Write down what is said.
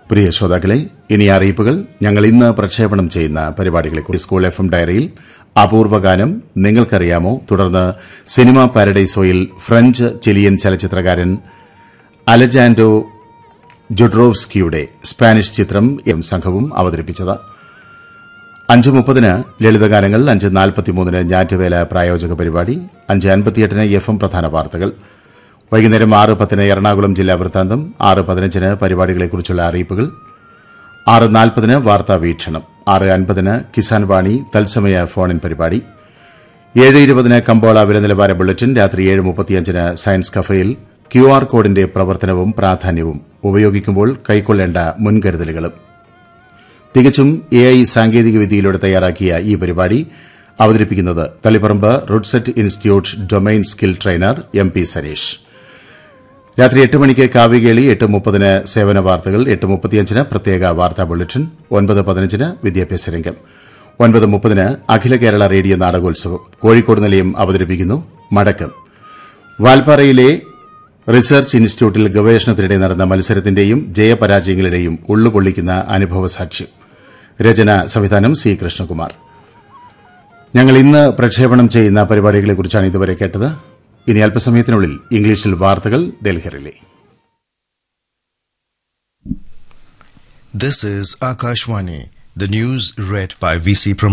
പ്രിയ ശ്രോതാക്കളെ ഇനി അറിയിപ്പുകൾ ഞങ്ങൾ ഇന്ന് പ്രക്ഷേപണം ചെയ്യുന്ന പരിപാടികളെക്കുറിച്ച് സ്കൂൾ എഫ് എം ഡയറിയിൽ അപൂർവഗാനം നിങ്ങൾക്കറിയാമോ തുടർന്ന് സിനിമ പാരഡൈസോയിൽ ഫ്രഞ്ച് ചിലിയൻ ചലച്ചിത്രകാരൻ അലജാൻഡോ ജുഡ്രോവ്സ്കിയുടെ സ്പാനിഷ് ചിത്രം എം സംഘവും അവതരിപ്പിച്ചത് അഞ്ച് മുപ്പതിന് ലളിതഗാനങ്ങൾ അഞ്ച് നാൽപ്പത്തിമൂന്നിന് ഞാറ്റുവേല പ്രായോജക പരിപാടി അഞ്ച് അൻപത്തിയെട്ടിന് എഫ് എം പ്രധാന വാർത്തകൾ വൈകുന്നേരം ആറ് പത്തിന് എറണാകുളം ജില്ലാ വൃത്താന്തം ആറ് പതിനഞ്ചിന് പരിപാടികളെക്കുറിച്ചുള്ള അറിയിപ്പുകൾ ആറ് നാൽപ്പതിന് വാർത്താ വീക്ഷണം ആറ് അൻപതിന് കിസാൻ വാണി തത്സമയ ഫോണിൻ പരിപാടി ഏഴ് ഇരുപതിന് കമ്പോള വില നിലവാര ബുള്ളറ്റിൻ രാത്രി ഏഴ് മുപ്പത്തിയഞ്ചിന് സയൻസ് കഫയിൽ ക്യു ആർ കോഡിന്റെ പ്രവർത്തനവും പ്രാധാന്യവും ഉപയോഗിക്കുമ്പോൾ കൈക്കൊള്ളേണ്ട മുൻകരുതലുകളും തികച്ചും എ ഐ സാങ്കേതിക വിദ്യയിലൂടെ തയ്യാറാക്കിയ ഈ പരിപാടി അവതരിപ്പിക്കുന്നത് Taliparamba RUDSET institute domain skill trainer M P Saneesh രാത്രി എട്ട് മണിക്ക് കാവ്യകേളി എട്ട് മുപ്പതിന് സേവന വാർത്തകൾ എട്ട് മുപ്പത്തിയഞ്ചിന് പ്രത്യേക വാർത്താ ബുള്ളറ്റിൻ ഒൻപത് പതിനഞ്ചിന് വിദ്യാഭ്യാസ രംഗം ഒൻപത് മുപ്പതിന് അഖില കേരള റേഡിയോ നാടകോത്സവം കോഴിക്കോട് നിലയം അവതരിപ്പിക്കുന്നു മടക്കം വാൽപ്പാറയിലെ റിസർച്ച് ഇൻസ്റ്റിറ്റ്യൂട്ടിൽ ഗവേഷണത്തിനിടെ നടന്ന മത്സരത്തിന്റെയും ജയപരാജയങ്ങളുടെയും ഉള്ളുപൊള്ളിക്കുന്ന അനുഭവ സാക്ഷ്യം രചന സംവിധാനം സി കൃഷ്ണകുമാർ ഞങ്ങൾ ഇന്ന് പ്രക്ഷേപണം ചെയ്യുന്ന പരിപാടികളെക്കുറിച്ചാണ് ഇതുവരെ കേട്ടത് ഇനി അല്പസമയത്തിനുള്ളിൽ ഇംഗ്ലീഷിൽ വാർത്തകൾ ഡൽഹിയിലെ This is Akashwani, the news read by VC Pramod.